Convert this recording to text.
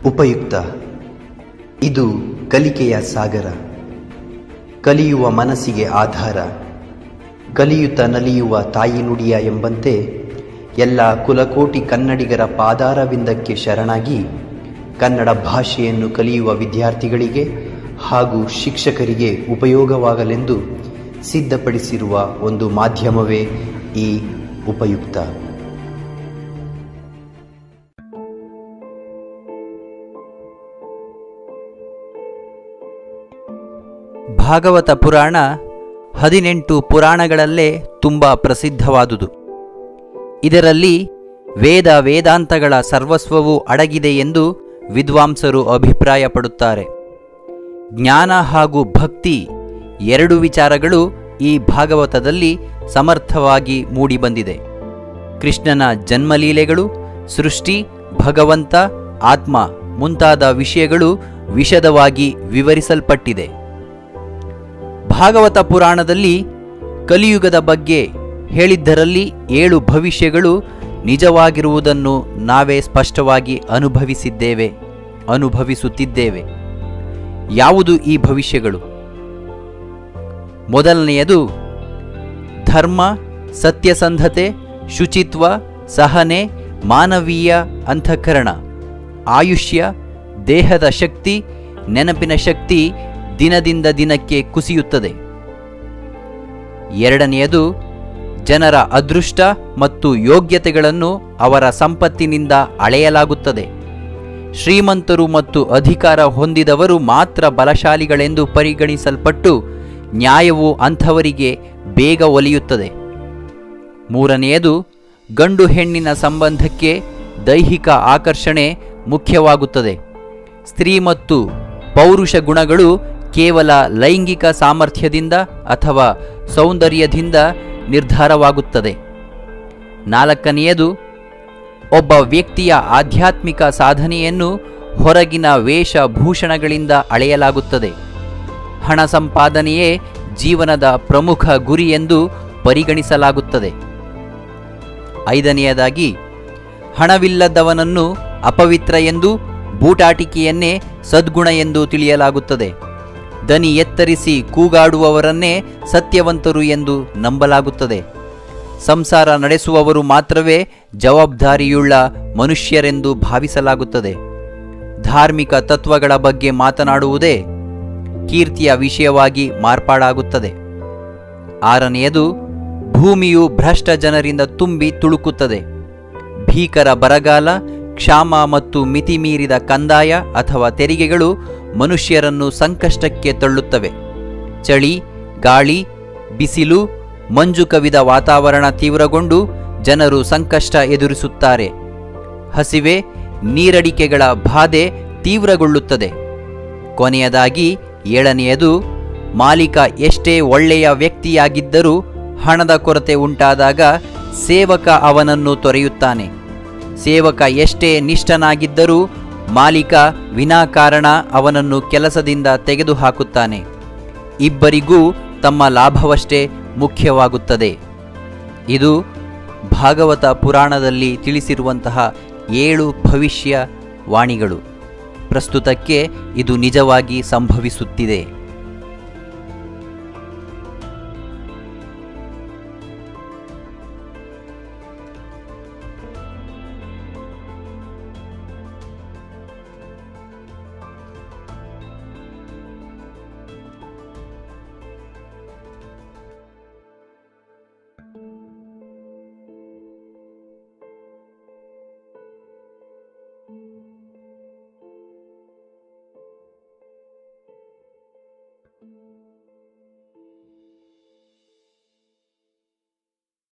ಉಪಯುಕ್ತ ಇದು ಕಲಿಕೆಯ ಸಾಗರ ಕಲಿಯುವ ಮನಸ್ಸಿಗೆ ಆಧಾರ ಕಲಿಯುತ್ತ ನಲಿಯುವ ತಾಯಿ ನುಡಿಯ ಎಂಬಂತೆ ಎಲ್ಲ ಕುಲಕೋಟಿ ಕನ್ನಡಿಗರ ಪಾದಾರವಿಂದಕ್ಕೆ ಶರಣಾಗಿ ಕನ್ನಡ ಭಾಷೆಯನ್ನು ಕಲಿಯುವ ವಿದ್ಯಾರ್ಥಿಗಳಿಗೆ ಹಾಗೂ ಶಿಕ್ಷಕರಿಗೆ ಉಪಯೋಗವಾಗಲೆಂದು ಸಿದ್ಧಪಡಿಸಿರುವ ಒಂದು ಮಾಧ್ಯಮವೇ ಈ ಉಪಯುಕ್ತ ಭಾಗವತ ಪುರಾಣ ಹದಿನೆಂಟು ಪುರಾಣಗಳಲ್ಲೇ ತುಂಬ ಪ್ರಸಿದ್ಧವಾದುದು ಇದರಲ್ಲಿ ವೇದ ವೇದಾಂತಗಳ ಸರ್ವಸ್ವವೂ ಅಡಗಿದೆ ಎಂದು ವಿದ್ವಾಂಸರು ಅಭಿಪ್ರಾಯಪಡುತ್ತಾರೆ ಜ್ಞಾನ ಹಾಗೂ ಭಕ್ತಿ ಎರಡು ವಿಚಾರಗಳು ಈ ಭಾಗವತದಲ್ಲಿ ಸಮರ್ಥವಾಗಿ ಮೂಡಿಬಂದಿದೆ ಕೃಷ್ಣನ ಜನ್ಮಲೀಲೆಗಳು ಸೃಷ್ಟಿ ಭಗವಂತ ಆತ್ಮ ಮುಂತಾದ ವಿಷಯಗಳು ವಿಶದವಾಗಿ ವಿವರಿಸಲ್ಪಟ್ಟಿದೆ ಭಾಗವತ ಪುರಾಣದಲ್ಲಿ ಕಲಿಯುಗದ ಬಗ್ಗೆ ಹೇಳಿದ್ದರಲ್ಲಿ ಏಳು ಭವಿಷ್ಯಗಳು ನಿಜವಾಗಿರುವುದನ್ನು ನಾವೇ ಸ್ಪಷ್ಟವಾಗಿ ಅನುಭವಿಸಿದ್ದೇವೆ ಅನುಭವಿಸುತ್ತಿದ್ದೇವೆ ಯಾವುದು ಈ ಭವಿಷ್ಯಗಳು ಮೊದಲನೆಯದು ಧರ್ಮ ಸತ್ಯಸಂಧತೆ ಶುಚಿತ್ವ ಸಹನೆ ಮಾನವೀಯ ಅಂತಃಕರಣ ಆಯುಷ್ಯ ದೇಹದ ಶಕ್ತಿ ನೆನಪಿನ ಶಕ್ತಿ ದಿನದಿಂದ ದಿನಕ್ಕೆ ಕುಸಿಯುತ್ತದೆ ಎರಡನೆಯದು ಜನರ ಅದೃಷ್ಟ ಮತ್ತು ಯೋಗ್ಯತೆಗಳನ್ನು ಅವರ ಸಂಪತ್ತಿನಿಂದ ಅಳೆಯಲಾಗುತ್ತದೆ ಶ್ರೀಮಂತರು ಮತ್ತು ಅಧಿಕಾರ ಹೊಂದಿದವರು ಮಾತ್ರ ಬಲಶಾಲಿಗಳೆಂದು ಪರಿಗಣಿಸಲ್ಪಟ್ಟು ನ್ಯಾಯವು ಅಂಥವರಿಗೆ ಬೇಗ ಒಲಿಯುತ್ತದೆ ಮೂರನೆಯದು ಗಂಡು ಹೆಣ್ಣಿನ ಸಂಬಂಧಕ್ಕೆ ದೈಹಿಕ ಆಕರ್ಷಣೆ ಮುಖ್ಯವಾಗುತ್ತದೆ ಸ್ತ್ರೀ ಮತ್ತು ಪೌರುಷ ಗುಣಗಳು ಕೇವಲ ಲೈಂಗಿಕ ಸಾಮರ್ಥ್ಯದಿಂದ ಅಥವಾ ಸೌಂದರ್ಯದಿಂದ ನಿರ್ಧಾರವಾಗುತ್ತದೆ ನಾಲ್ಕನೆಯದು ಒಬ್ಬ ವ್ಯಕ್ತಿಯ ಆಧ್ಯಾತ್ಮಿಕ ಸಾಧನೆಯನ್ನು ಹೊರಗಿನ ವೇಷಭೂಷಣಗಳಿಂದ ಅಳೆಯಲಾಗುತ್ತದೆ ಹಣ ಸಂಪಾದನೆಯೇ ಜೀವನದ ಪ್ರಮುಖ ಗುರಿ ಎಂದು ಪರಿಗಣಿಸಲಾಗುತ್ತದೆ ಐದನೆಯದಾಗಿ ಹಣವಿಲ್ಲದವನನ್ನು ಅಪವಿತ್ರ ಎಂದು ಬೂಟಾಟಿಕೆಯನ್ನೇ ಸದ್ಗುಣ ಎಂದು ತಿಳಿಯಲಾಗುತ್ತದೆ ದನಿ ಎತ್ತರಿಸಿ ಕೂಗಾಡುವವರನ್ನೇ ಸತ್ಯವಂತರು ಎಂದು ನಂಬಲಾಗುತ್ತದೆ ಸಂಸಾರ ನಡೆಸುವವರು ಮಾತ್ರವೇ ಜವಾಬ್ದಾರಿಯುಳ್ಳ ಮನುಷ್ಯರೆಂದು ಭಾವಿಸಲಾಗುತ್ತದೆ ಧಾರ್ಮಿಕ ತತ್ವಗಳ ಬಗ್ಗೆ ಮಾತನಾಡುವುದೇ ಕೀರ್ತಿಯ ವಿಷಯವಾಗಿ ಮಾರ್ಪಾಡಾಗುತ್ತದೆ ಆರನೆಯದು ಭೂಮಿಯು ಭ್ರಷ್ಟ ಜನರಿಂದ ತುಂಬಿ ತುಳುಕುತ್ತದೆ ಭೀಕರ ಬರಗಾಲ ಕ್ಷಾಮ ಮತ್ತು ಮಿತಿಮೀರಿದ ಕಂದಾಯ ಅಥವಾ ತೆರಿಗೆಗಳು ಮನುಷ್ಯರನ್ನು ಸಂಕಷ್ಟಕ್ಕೆ ತಳ್ಳುತ್ತವೆ ಚಳಿ ಗಾಳಿ ಬಿಸಿಲು ಮಂಜು ಕವಿದ ವಾತಾವರಣ ತೀವ್ರಗೊಂಡು ಜನರು ಸಂಕಷ್ಟ ಎದುರಿಸುತ್ತಾರೆ ಹಸಿವೆ ನೀರಡಿಕೆಗಳ ಬಾಧೆ ತೀವ್ರಗೊಳ್ಳುತ್ತದೆ ಕೊನೆಯದಾಗಿ ಏಳನೆಯದು ಮಾಲೀಕ ಎಷ್ಟೇ ಒಳ್ಳೆಯ ವ್ಯಕ್ತಿಯಾಗಿದ್ದರೂ ಹಣದ ಕೊರತೆ ಉಂಟಾದಾಗ ಸೇವಕ ಅವನನ್ನು ತೊರೆಯುತ್ತಾನೆ ಸೇವಕ ಎಷ್ಟೇ ನಿಷ್ಠನಾಗಿದ್ದರೂ ಮಾಲೀಕ ವಿನಾಕಾರಣ ಅವನನ್ನು ಕೆಲಸದಿಂದ ತೆಗೆದುಹಾಕುತ್ತಾನೆ ಇಬ್ಬರಿಗೂ ತಮ್ಮ ಲಾಭವಷ್ಟೇ ಮುಖ್ಯವಾಗುತ್ತದೆ ಇದು ಭಾಗವತ ಪುರಾಣದಲ್ಲಿ ತಿಳಿಸಿರುವಂತಹ ಏಳು ಭವಿಷ್ಯ ವಾಣಿಗಳು ಪ್ರಸ್ತುತಕ್ಕೆ ಇದು ನಿಜವಾಗಿ ಸಂಭವಿಸುತ್ತಿದೆ